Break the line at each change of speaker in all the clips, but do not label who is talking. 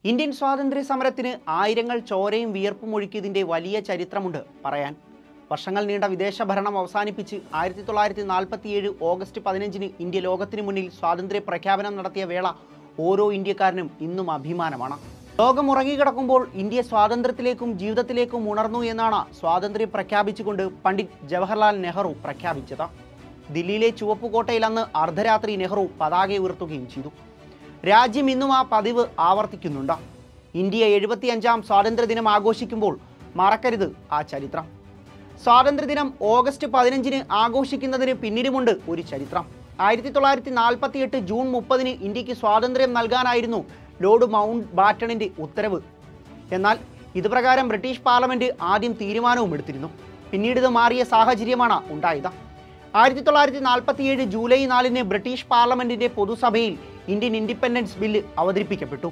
Indian സ്വാതന്ത്ര്യ സമരത്തിന് ആയിരങ്ങൾ ചോരയും വിയർപ്പും ഒഴുക്കിയതിൻ്റെ വലിയ ചരിത്രമുണ്ട് പറയാൻ വർഷങ്ങൾ നീണ്ട വിദേശ ഭരണം അവസാനിപ്പിച്ച് ആയിരത്തി തൊള്ളായിരത്തി നാൽപ്പത്തിയേഴ് ഓഗസ്റ്റ് പതിനഞ്ചിന് ഇന്ത്യ ലോകത്തിന് മുന്നിൽ സ്വാതന്ത്ര്യ പ്രഖ്യാപനം നടത്തിയ വേള ഓരോ ഇന്ത്യക്കാരനും ഇന്നും അഭിമാനമാണ് ലോകം ഉറങ്ങിക്കിടക്കുമ്പോൾ ഇന്ത്യ സ്വാതന്ത്ര്യത്തിലേക്കും ജീവിതത്തിലേക്കും ഉണർന്നു എന്നാണ് സ്വാതന്ത്ര്യം പ്രഖ്യാപിച്ചുകൊണ്ട് പണ്ഡിറ്റ് ജവഹർലാൽ നെഹ്റു പ്രഖ്യാപിച്ചത് ദില്ലിയിലെ ചുവപ്പുകോട്ടയിൽ അന്ന് അർദ്ധരാത്രി നെഹ്റു പതാക ഉയർത്തുകയും ചെയ്തു രാജ്യം ഇന്നും ആ പതിവ് ആവർത്തിക്കുന്നുണ്ട് ഇന്ത്യ എഴുപത്തിയഞ്ചാം സ്വാതന്ത്ര്യദിനം ആഘോഷിക്കുമ്പോൾ മറക്കരുത് ആ ചരിത്രം സ്വാതന്ത്ര്യദിനം ഓഗസ്റ്റ് പതിനഞ്ചിന് ആഘോഷിക്കുന്നതിന് പിന്നിലുമുണ്ട് ഒരു ചരിത്രം ആയിരത്തി തൊള്ളായിരത്തി നാൽപ്പത്തി എട്ട് ജൂൺ മുപ്പതിന് ഇന്ത്യക്ക് സ്വാതന്ത്ര്യം നൽകാനായിരുന്നു ലോർഡ് മൗണ്ട് ബാറ്റണിന്റെ ഉത്തരവ് എന്നാൽ ഇതുപ്രകാരം ബ്രിട്ടീഷ് പാർലമെന്റ് ആദ്യം തീരുമാനവും എടുത്തിരുന്നു പിന്നീട് ഇത് മാറിയ സാഹചര്യമാണ് ഉണ്ടായത് ആയിരത്തി തൊള്ളായിരത്തി നാൽപ്പത്തിയേഴ് ജൂലൈ നാലിന് ബ്രിട്ടീഷ് പാർലമെന്റിന്റെ പൊതുസഭയിൽ ഇന്ത്യൻ ഇൻഡിപെൻഡൻസ് ബില്ല് അവതരിപ്പിക്കപ്പെട്ടു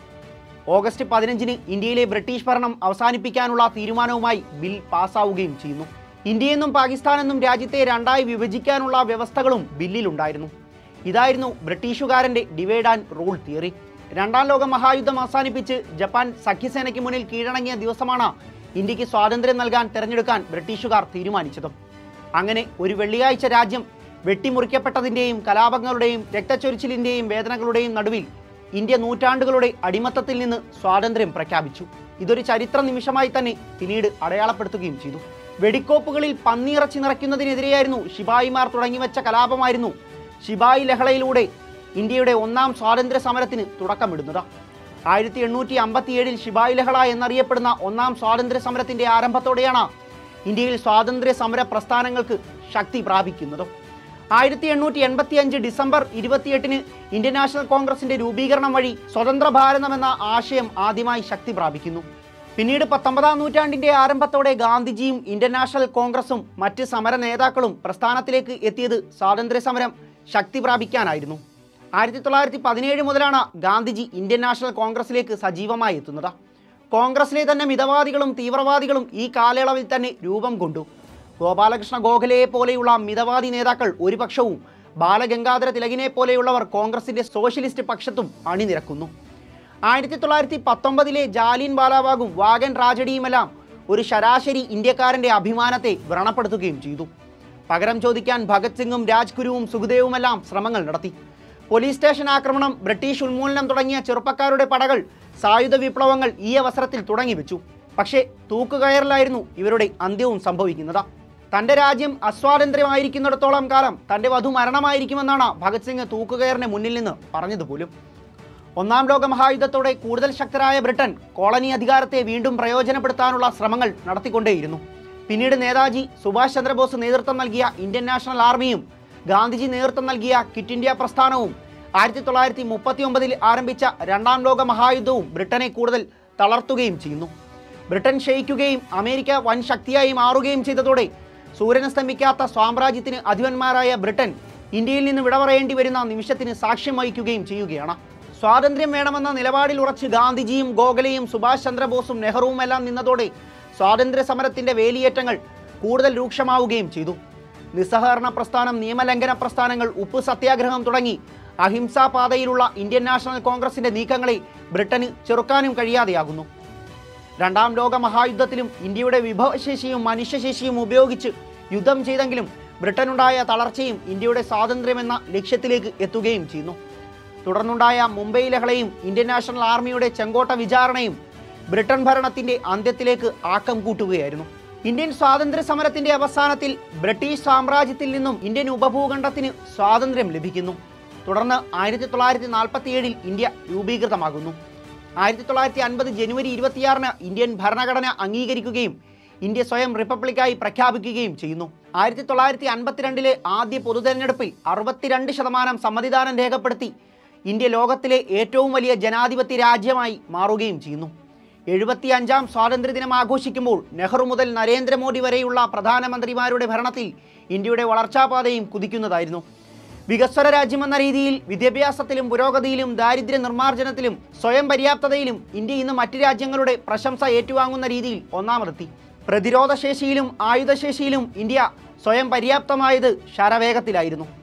ഓഗസ്റ്റ് പതിനഞ്ചിന് ഇന്ത്യയിലെ ബ്രിട്ടീഷ് ഭരണം അവസാനിപ്പിക്കാനുള്ള തീരുമാനവുമായി ബിൽ പാസ്സാവുകയും ചെയ്യുന്നു ഇന്ത്യയെന്നും പാകിസ്ഥാനെന്നും രാജ്യത്തെ രണ്ടായി വിഭജിക്കാനുള്ള വ്യവസ്ഥകളും ബില്ലിലുണ്ടായിരുന്നു ഇതായിരുന്നു ബ്രിട്ടീഷുകാരന്റെ ഡിവൈഡ് ആൻഡ് റൂൾ തിയറി രണ്ടാം ലോക മഹായുദ്ധം അവസാനിപ്പിച്ച് ജപ്പാൻ സഖ്യസേനയ്ക്ക് മുന്നിൽ കീഴടങ്ങിയ ദിവസമാണ് ഇന്ത്യക്ക് സ്വാതന്ത്ര്യം നൽകാൻ തെരഞ്ഞെടുക്കാൻ ബ്രിട്ടീഷുകാർ തീരുമാനിച്ചതും അങ്ങനെ ഒരു വെള്ളിയാഴ്ച രാജ്യം വെട്ടിമുറിക്കപ്പെട്ടതിൻ്റെയും കലാപങ്ങളുടെയും രക്തച്ചൊരിച്ചിലിൻ്റെയും വേദനകളുടെയും നടുവിൽ ഇന്ത്യ നൂറ്റാണ്ടുകളുടെ അടിമത്തത്തിൽ നിന്ന് സ്വാതന്ത്ര്യം പ്രഖ്യാപിച്ചു ഇതൊരു ചരിത്ര നിമിഷമായി തന്നെ പിന്നീട് അടയാളപ്പെടുത്തുകയും ചെയ്തു വെടിക്കോപ്പുകളിൽ പന്നിയിറച്ചി നിറയ്ക്കുന്നതിനെതിരെയായിരുന്നു ശിപായിമാർ തുടങ്ങിവെച്ച കലാപമായിരുന്നു ശിപായി ലഹളയിലൂടെ ഇന്ത്യയുടെ ഒന്നാം സ്വാതന്ത്ര്യ സമരത്തിന് തുടക്കമിടുന്നത് ആയിരത്തി എണ്ണൂറ്റി അമ്പത്തിയേഴിൽ ശിപായി ലഹള എന്നറിയപ്പെടുന്ന ഒന്നാം സ്വാതന്ത്ര്യ സമരത്തിന്റെ ആരംഭത്തോടെയാണ് ഇന്ത്യയിൽ സ്വാതന്ത്ര്യ സമര പ്രസ്ഥാനങ്ങൾക്ക് ശക്തി പ്രാപിക്കുന്നത് ആയിരത്തി എണ്ണൂറ്റി എൺപത്തി അഞ്ച് ഡിസംബർ ഇരുപത്തിയെട്ടിന് ഇന്ത്യൻ നാഷണൽ കോൺഗ്രസിന്റെ രൂപീകരണം വഴി സ്വതന്ത്ര ഭാരതം എന്ന ആശയം ആദ്യമായി ശക്തി പ്രാപിക്കുന്നു പിന്നീട് പത്തൊമ്പതാം നൂറ്റാണ്ടിന്റെ ആരംഭത്തോടെ ഗാന്ധിജിയും ഇന്ത്യൻ നാഷണൽ കോൺഗ്രസും മറ്റ് സമര നേതാക്കളും പ്രസ്ഥാനത്തിലേക്ക് എത്തിയത് സ്വാതന്ത്ര്യ സമരം ശക്തി പ്രാപിക്കാനായിരുന്നു ആയിരത്തി തൊള്ളായിരത്തി പതിനേഴ് മുതലാണ് ഗാന്ധിജി ഇന്ത്യൻ നാഷണൽ കോൺഗ്രസിലേക്ക് സജീവമായി എത്തുന്നത് കോൺഗ്രസിലെ തന്നെ മിതവാദികളും തീവ്രവാദികളും ഈ കാലയളവിൽ തന്നെ രൂപം കൊണ്ടു ഗോപാലകൃഷ്ണ ഗോഖലെയെ പോലെയുള്ള മിതവാദി നേതാക്കൾ ഒരു പക്ഷവും ബാലഗംഗാധര തിലകിനെ പോലെയുള്ളവർ കോൺഗ്രസിന്റെ സോഷ്യലിസ്റ്റ് പക്ഷത്തും അണിനിരക്കുന്നു ആയിരത്തി തൊള്ളായിരത്തി പത്തൊമ്പതിലെ ജാലിയൻ വാലാബാഗും വാഗൻ ട്രാജഡിയുമെല്ലാം ഒരു ശരാശരി ഇന്ത്യക്കാരന്റെ അഭിമാനത്തെ വ്രണപ്പെടുത്തുകയും ചെയ്തു പകരം ചോദിക്കാൻ ഭഗത് സിംഗും രാജ്ഗുരുവും സുഖദേവുമെല്ലാം ശ്രമങ്ങൾ നടത്തി പോലീസ് സ്റ്റേഷൻ ആക്രമണം ബ്രിട്ടീഷ് ഉന്മൂലനം തുടങ്ങിയ ചെറുപ്പക്കാരുടെ പടകൾ സായുധ വിപ്ലവങ്ങൾ ഈ അവസരത്തിൽ തുടങ്ങിവെച്ചു പക്ഷേ തൂക്കുകയറിലായിരുന്നു ഇവരുടെ അന്ത്യവും സംഭവിക്കുന്നത് തന്റെ രാജ്യം അസ്വാതന്ത്ര്യമായിരിക്കുന്നിടത്തോളം കാലം തന്റെ വധു മരണമായിരിക്കുമെന്നാണ് ഭഗത് സിംഗ് തൂക്കുകയറിന് മുന്നിൽ നിന്ന് പറഞ്ഞതുപോലും ഒന്നാം ലോക മഹായുദ്ധത്തോടെ കൂടുതൽ ശക്തരായ ബ്രിട്ടൻ കോളനി അധികാരത്തെ വീണ്ടും പ്രയോജനപ്പെടുത്താനുള്ള ശ്രമങ്ങൾ നടത്തിക്കൊണ്ടേയിരുന്നു പിന്നീട് നേതാജി സുഭാഷ് ചന്ദ്രബോസ് നേതൃത്വം നൽകിയ ഇന്ത്യൻ നാഷണൽ ആർമിയും ഗാന്ധിജി നേതൃത്വം നൽകിയ ക്വിറ്റ് ഇന്ത്യ പ്രസ്ഥാനവും ആയിരത്തി തൊള്ളായിരത്തി മുപ്പത്തി ഒമ്പതിൽ ആരംഭിച്ച രണ്ടാം ലോക മഹായുദ്ധവും ബ്രിട്ടനെ കൂടുതൽ തളർത്തുകയും ചെയ്യുന്നു ബ്രിട്ടൻ ക്ഷയിക്കുകയും അമേരിക്ക വൻ ശക്തിയായി മാറുകയും ചെയ്തതോടെ സൂര്യനസ്തമിക്കാത്ത സാമ്രാജ്യത്തിന് അധിപന്മാരായ ബ്രിട്ടൻ ഇന്ത്യയിൽ നിന്ന് വിട പറയേണ്ടി വരുന്ന നിമിഷത്തിന് സാക്ഷ്യം വഹിക്കുകയും ചെയ്യുകയാണ് സ്വാതന്ത്ര്യം വേണമെന്ന നിലപാടിൽ ഉറച്ച് ഗാന്ധിജിയും ഗോഖലെയും സുഭാഷ് ചന്ദ്രബോസും നെഹ്റുവും എല്ലാം നിന്നതോടെ സ്വാതന്ത്ര്യ സമരത്തിന്റെ വേലിയേറ്റങ്ങൾ കൂടുതൽ രൂക്ഷമാവുകയും ചെയ്തു നിസ്സഹകരണ പ്രസ്ഥാനം നിയമലംഘന പ്രസ്ഥാനങ്ങൾ ഉപ്പ് സത്യാഗ്രഹം തുടങ്ങി അഹിംസാ പാതയിലുള്ള ഇന്ത്യൻ നാഷണൽ കോൺഗ്രസിന്റെ നീക്കങ്ങളെ ബ്രിട്ടന് ചെറുക്കാനും കഴിയാതെയാകുന്നു രണ്ടാം ലോക മഹായുദ്ധത്തിലും ഇന്ത്യയുടെ വിഭവശേഷിയും മനുഷ്യശേഷിയും ഉപയോഗിച്ച് യുദ്ധം ചെയ്തെങ്കിലും ബ്രിട്ടനുണ്ടായ തളർച്ചയും ഇന്ത്യയുടെ സ്വാതന്ത്ര്യമെന്ന ലക്ഷ്യത്തിലേക്ക് എത്തുകയും ചെയ്യുന്നു തുടർന്നുണ്ടായ മുംബൈ ലഹളയും ഇന്ത്യൻ നാഷണൽ ആർമിയുടെ ചെങ്കോട്ട വിചാരണയും ബ്രിട്ടൻ ഭരണത്തിന്റെ അന്ത്യത്തിലേക്ക് ആക്കം കൂട്ടുകയായിരുന്നു ഇന്ത്യൻ സ്വാതന്ത്ര്യ സമരത്തിന്റെ അവസാനത്തിൽ ബ്രിട്ടീഷ് സാമ്രാജ്യത്തിൽ നിന്നും ഇന്ത്യൻ ഉപഭൂഖണ്ഡത്തിന് സ്വാതന്ത്ര്യം ലഭിക്കുന്നു തുടർന്ന് ആയിരത്തി തൊള്ളായിരത്തി നാൽപ്പത്തിയേഴിൽ ഇന്ത്യ രൂപീകൃതമാകുന്നു ആയിരത്തി തൊള്ളായിരത്തി അൻപത് ജനുവരി ഇരുപത്തിയാറിന് ഇന്ത്യൻ ഭരണഘടന അംഗീകരിക്കുകയും ഇന്ത്യ സ്വയം റിപ്പബ്ലിക്കായി പ്രഖ്യാപിക്കുകയും ചെയ്യുന്നു ആയിരത്തി തൊള്ളായിരത്തി അൻപത്തിരണ്ടിലെ ആദ്യ പൊതുതെരഞ്ഞെടുപ്പിൽ അറുപത്തിരണ്ട് ശതമാനം സമ്മതിദാനം രേഖപ്പെടുത്തി ഇന്ത്യ ലോകത്തിലെ ഏറ്റവും വലിയ ജനാധിപത്യ രാജ്യമായി മാറുകയും ചെയ്യുന്നു എഴുപത്തി അഞ്ചാം സ്വാതന്ത്ര്യദിനം ആഘോഷിക്കുമ്പോൾ നെഹ്റു മുതൽ നരേന്ദ്രമോദി വരെയുള്ള പ്രധാനമന്ത്രിമാരുടെ ഭരണത്തിൽ ഇന്ത്യയുടെ വളർച്ചാപാതയും കുതിക്കുന്നതായിരുന്നു വികസ്വര രാജ്യമെന്ന രീതിയിൽ വിദ്യാഭ്യാസത്തിലും പുരോഗതിയിലും ദാരിദ്ര്യ നിർമ്മാർജ്ജനത്തിലും സ്വയം പര്യാപ്തതയിലും ഇന്ത്യ ഇന്ന് മറ്റ് രാജ്യങ്ങളുടെ പ്രശംസ ഏറ്റുവാങ്ങുന്ന രീതിയിൽ ഒന്നാമതെത്തി പ്രതിരോധശേഷിയിലും ആയുധശേഷിയിലും ഇന്ത്യ സ്വയം പര്യാപ്തമായത് ശരവേഗത്തിലായിരുന്നു